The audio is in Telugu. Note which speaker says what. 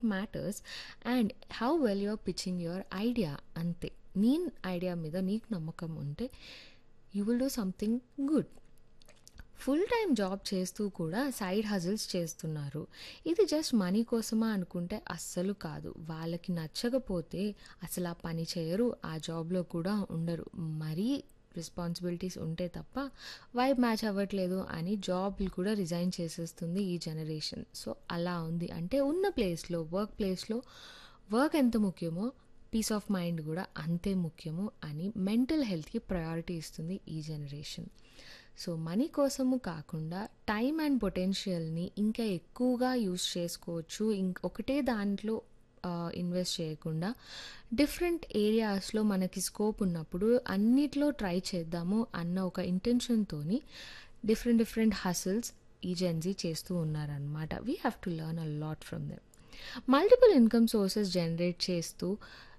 Speaker 1: matters and how well you are pitching your idea అంతే నీ ఐడియా మీద నీకు నమ్మకం ఉంటే you will do something good full time job చేస్తూ కూడా సైడ్ హజిల్స్ చేస్తున్నారు ఇది జస్ట్ మనీ కోసమా అనుకుంటే అస్సలు కాదు వాళ్ళకి నచ్చకపోతే అసలు ఆ పని చేయరు ఆ జాబ్లో కూడా ఉండరు మరీ రెస్పాన్సిబిలిటీస్ ఉంటే తప్ప వైబ్ మ్యాచ్ అవ్వట్లేదు అని జాబ్లు కూడా రిజైన్ చేసేస్తుంది ఈ జనరేషన్ సో అలా ఉంది అంటే ఉన్న ప్లేస్లో వర్క్ ప్లేస్లో వర్క్ ఎంత ముఖ్యమో పీస్ ఆఫ్ మైండ్ కూడా అంతే ముఖ్యము అని మెంటల్ హెల్త్కి ప్రయారిటీ ఇస్తుంది ఈ జనరేషన్ సో మనీ కోసము కాకుండా టైం అండ్ పొటెన్షియల్ని ఇంకా ఎక్కువగా యూస్ చేసుకోవచ్చు ఇంక ఒకటే దాంట్లో ఇన్వెస్ట్ చేయకుండా డిఫరెంట్ ఏరియాస్లో మనకి స్కోప్ ఉన్నప్పుడు అన్నిట్లో ట్రై చేద్దాము అన్న ఒక ఇంటెన్షన్తోని డిఫరెంట్ డిఫరెంట్ హసిల్స్ ఈ జెన్జీ చేస్తూ ఉన్నారనమాట we have to learn a lot from them multiple income sources generate చేస్తూ